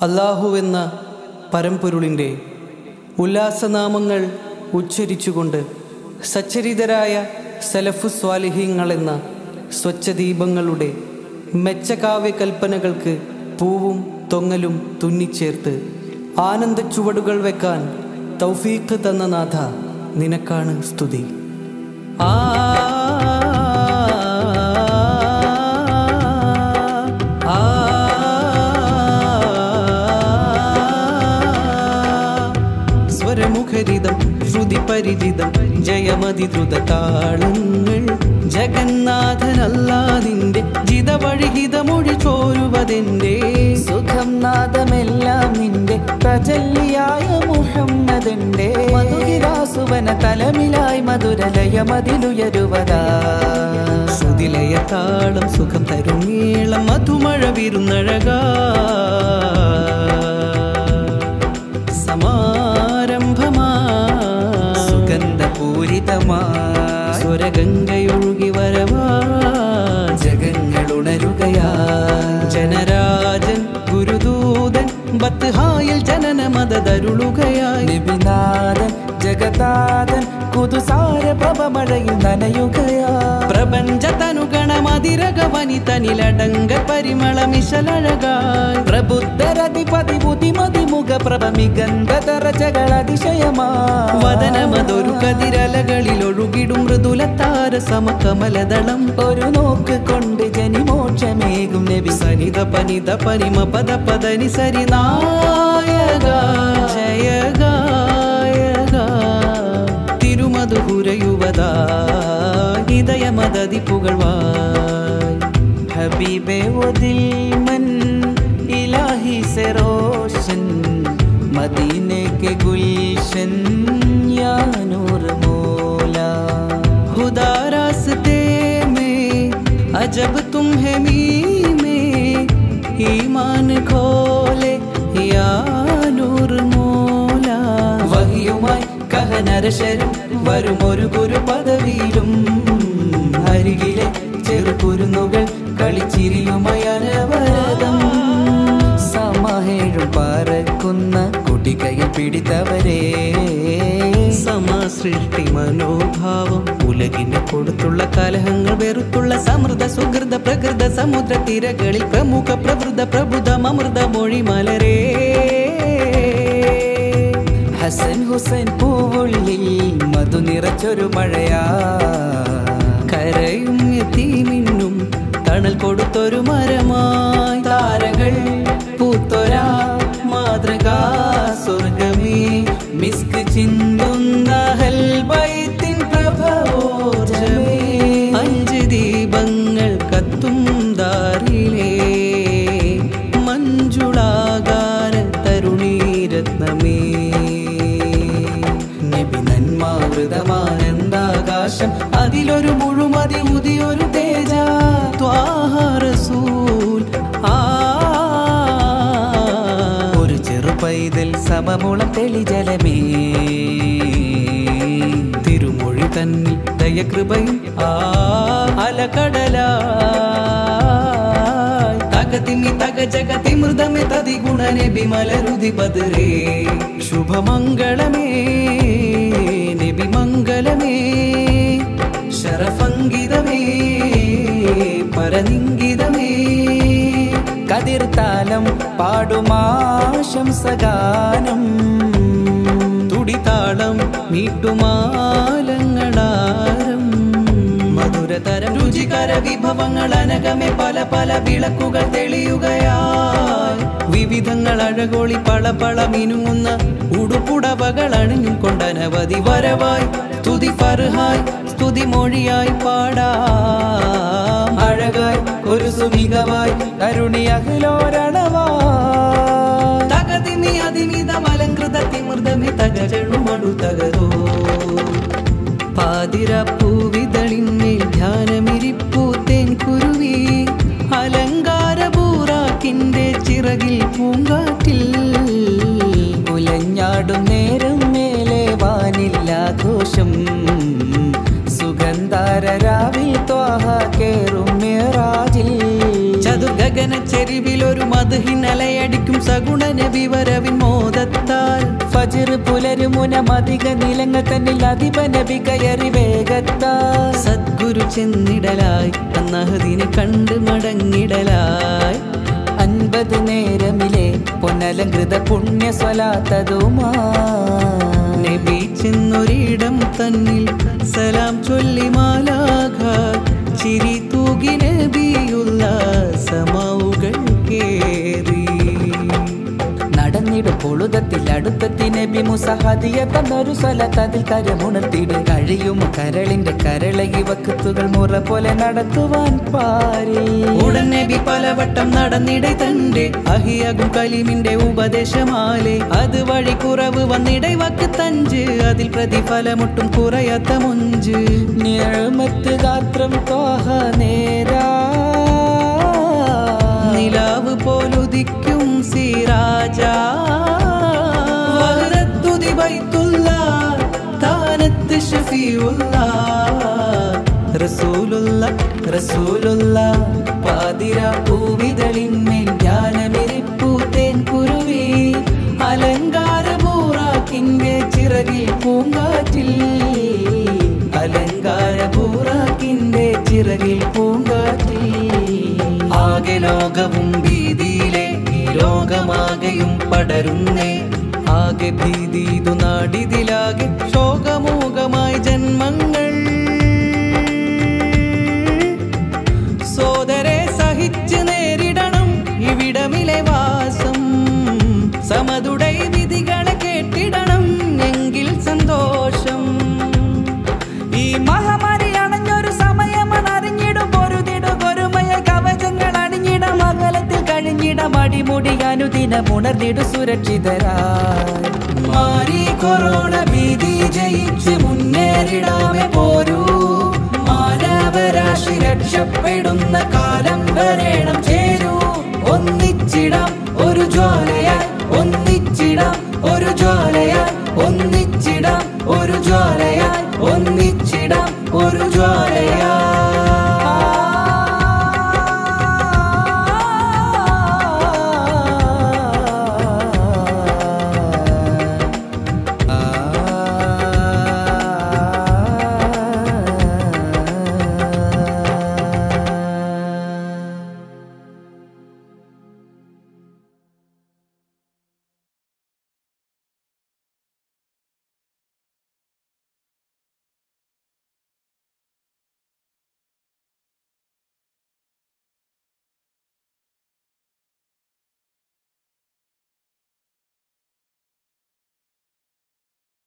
അള്ളാഹുവെന്ന പരമ്പൊരുളിൻ്റെ ഉല്ലാസനാമങ്ങൾ ഉച്ചരിച്ചുകൊണ്ട് സച്ചരിതരായ സലഫു സ്വാലിഹീങ്ങളെന്ന സ്വച്ഛദീപങ്ങളുടെ മെച്ചകാവ്യ കൽപ്പനകൾക്ക് പൂവും തൊങ്ങലും തുന്നിച്ചേർത്ത് ആനന്ദ ചുവടുകൾ വെക്കാൻ തൗഫീഖ് തന്ന നാഥ നിനക്കാണ് സ്തുതി ആ ആ സ്വരമുഖരിതം ശ്രുതി പരിചിതം ജയമതി ദ്രുത താളങ്ങൾ ജഗന്നാഥനല്ലാതിന്റെ ജിതവഴിഹിതമൊഴി ചോരുവതെന്റെ സുഖം നാദമെല്ലാം നിന്റെ പ്രജല്ലിയായ മുഹമ്മദിന്റെ മധുകിരാസുവന തലമിലായി മധുരലയമതിലുയരുവതാ ശ്രുതിലയ താളം സുഖം തരുമേളം മധുമഴ വിരുന്നഴക സമാരംഭമാ സുഗന്ധപൂരിതമാ സ്വരഗംഗയൊഴുകി വരവാ ജഗങ്ങളുണരുകയാ ജനരാജൻ ഗുരുദൂതൻ ബത്ഹായിൽ ജനന മതരുളുകയായി നബിനാഥൻ ജഗതാഥൻ കുതുസാര പ്രഭമഴയിൽ നനയുകയാ പ്രപഞ്ച തനുഗണമതിരക വനിതനിലടങ്ക പരിമളമിശലഴകായി പ്രബുദ്ധരതിപതി ബുദ്ധിമതി മുഖ പ്രഭ മികന്ധതരജകൾ അതിശയമാ വദനമതൊരു കതിരലകളിൽ ഒഴുകിടും മൃദുലത്താര സമകമലദളം ഒരു നോക്ക് കൊണ്ട് ജനിമോക്ഷമേകും നബി സനിത പനിത പരിമ പദ പദനി സരി നായക ജയ ഗായക തിരുമധുരയുവതാ ഹൃദയ മദതി പുകഴ്വായി ഹബീബെ वो दिल मन इलाही से रोशन मदीने के गुलशन या नूर मौला खुदा रास्ते में अजब तुम्हें मी में ईमान खोले या नूर मोला വഹിയുമായി കഹനരശരും വരും ഒരു ഗുരു പദവിയിലും അരികിലെ ചെറുകുരുന്നുകൾ കളിച്ചിരിയുമായി അനവരതം സമഹേഴും പറക്കുന്ന കുട്ടികയിൽ പിടിത്തവരേ സമാസൃഷ്ടി മനോഭാവം ഉലകിനെ കൊടുത്തുള്ള കലഹങ്ങൾ വെറുത്തുള്ള സമൃദ്ധ സുഹൃത പ്രകൃത സമുദ്ര തിരകളിൽ പ്രമുഖ പ്രവൃത പ്രബുദ്ധം അമൃത മൊഴി മലരേ ഹസൻ ഹുസൈൻ പൂവുള്ളിൽ മധു നിറച്ചൊരു മഴയാ കരയും എത്തിമിന്നും തണൽ കൊടുത്തൊരു മരമായി താരകൾ പൂത്തൊരാ മാതൃകാ സ്വർഗമേ മിസ്ക് ചിന്തുന്ന ഹൽബൈത്തിൻ പ്രഭവോജമേ അഞ്ച് ദീപങ്ങൾ കത്തും ദാരിലേ മഞ്ജുളാകാര തരുണീരത്നമേ നബി നന്മാവൃതമാനന്ദാകാശം അതിലൊരു മുഴുമതി ഉദിയൊരു തേജ ത്വാഹ റസൂൽ ആ ഒരു ചെറു പൈതൽ സമമുളം തെളിജലമേ തിരുമൊഴി തന്നിൽ ദയകൃപയും ആ അലകടലായി തകതിമി തക ജഗതി മൃതമേ തതി ഗുണനെ ബിമലരുതി ബദരേ ശുഭമംഗളമേ നബി മംഗളമേ ശരഫംഗിതമേ പരനിങ്കിതമേ കതിർത്താലം പാടുമാശംസഗാനം തുടിതാളം മീട്ടുമാലങ്ങളാരം മധുരതരം രുചികര വിഭവങ്ങൾ അനകമേ പല പല വിളക്കുകൾ തെളിയുകയായി വിവിധങ്ങൾ അഴകോളി പള പള മിനുങ്ങുന്ന ഉടുപ്പുടവകൾ അണിഞ്ഞും കൊണ്ടനവധി വരവായി സ്തുതി ഫർഹായി സ്തുതി മൊഴിയായി പാടാം അഴകായി ഒരു സുമികവായി കരുണി അഖിലോരണവാ തകതിമി അതിമിതമലങ്കൃത തിമൃതമി തകഴണുമടു തകരോ പാതിരപ്പൂവിതളിന്മേൽ ധ്യാനമിരിപ്പൂത്തേൻ കുരുവി അലങ്കാരപൂറാക്കിന്റെ ചിറകിൽ പൂങ്കാറ്റിൽ ഉലഞ്ഞാടും നേരം മേലെ വാനില്ലാഘോഷം സുഗന്ധാരരാവിൽ ത്വാഹ കേറും മേറാജിൽ ചതുർഗഗന ചെരുവിൽ ഒരു മധുഹിനലയടിക്കും സഗുണ ഫജിർ പുലരുമുന മതിക നിലങ്ങൾ തന്നിൽ അതിപനബി കയറി വേഗത്താ സദ്ഗുരു ചെന്നിടലായി അന്നഹദിനെ കണ്ട് മടങ്ങിടലായി അൻപത് നേരമിലെ പൊന്നലങ്കൃത പുണ്യ സ്വലാത്തതുമാ നബി ചെന്നൊരിടം തന്നിൽ സലാം ചൊല്ലി മാലാഖ ചിരി തൂകി നബിയുള്ള സമാവുകൾ കേറി നടന്നിടും പൊളുതത്തിൽ അടുത്തെത്തി നബി മുസഹദിയ തന്നൊരു സ്വലത്തതിൽ കരമുണർത്തിട് കഴിയും കരളിന്റെ കരളകി വക്കത്തുകൾ മുറ പോലെ നടത്തുവാൻ പാരി ഉടൻ നബി പലവട്ടം നടന്നിടை തന്റെ അഹിയകും കലിമിന്റെ ഉപദേശമാലെ അത് വഴി കുറവ് വന്നിടை വക്ക് തഞ്ച് അതിൽ പ്രതിഫലമൊട്ടും കുറയാത്ത മുഞ്ച് നിഴമത്ത് ഗാത്രം തോഹ നേരാ നിലാവ് പോലുദിക്കും സിറാജ വഹ്റത്തുതി ബൈത്തുള്ള താനത്ത് ഷഫീഉള്ള റസൂലുള്ള റസൂലുള്ള പാതിര പൂവിതളിന്മേൽ ജ്ഞാനമിരിപ്പൂ തേൻ കുരുവി അലങ്കാര പൂറാക്കിന്റെ ചിറകിൽ പൂങ്കാറ്റിൽ അലങ്കാര പൂറാക്കിന്റെ ചിറകിൽ പൂങ്കാറ്റിൽ ആകെ ലോകവും ഭീതിയിലെ ഈ ലോകമാകെയും പടരുന്നേ ആകെ ഭീതിതു നാടിതിലാകെ ശോകമൂകമായി ജന്മങ്ങൾ സോദരെ സഹിച്ച് നേരിടണം ഇവിടമിലെ വാസം സമതുടൈ വിധികളെ കേട്ടിടണം എങ്കിൽ സന്തോഷം ഈ മഹാമാരി അണഞ്ഞൊരു സമയമാണ് അറിഞ്ഞിടും പൊരുതിടും ഒരുമയ കവചങ്ങൾ അണിഞ്ഞിടം അകലത്തിൽ കഴിഞ്ഞിടം അടിമുടി അനുദിനം ഉണർന്നിടു സുരക്ഷിതരായി മാറി കൊറോണ ഭീതി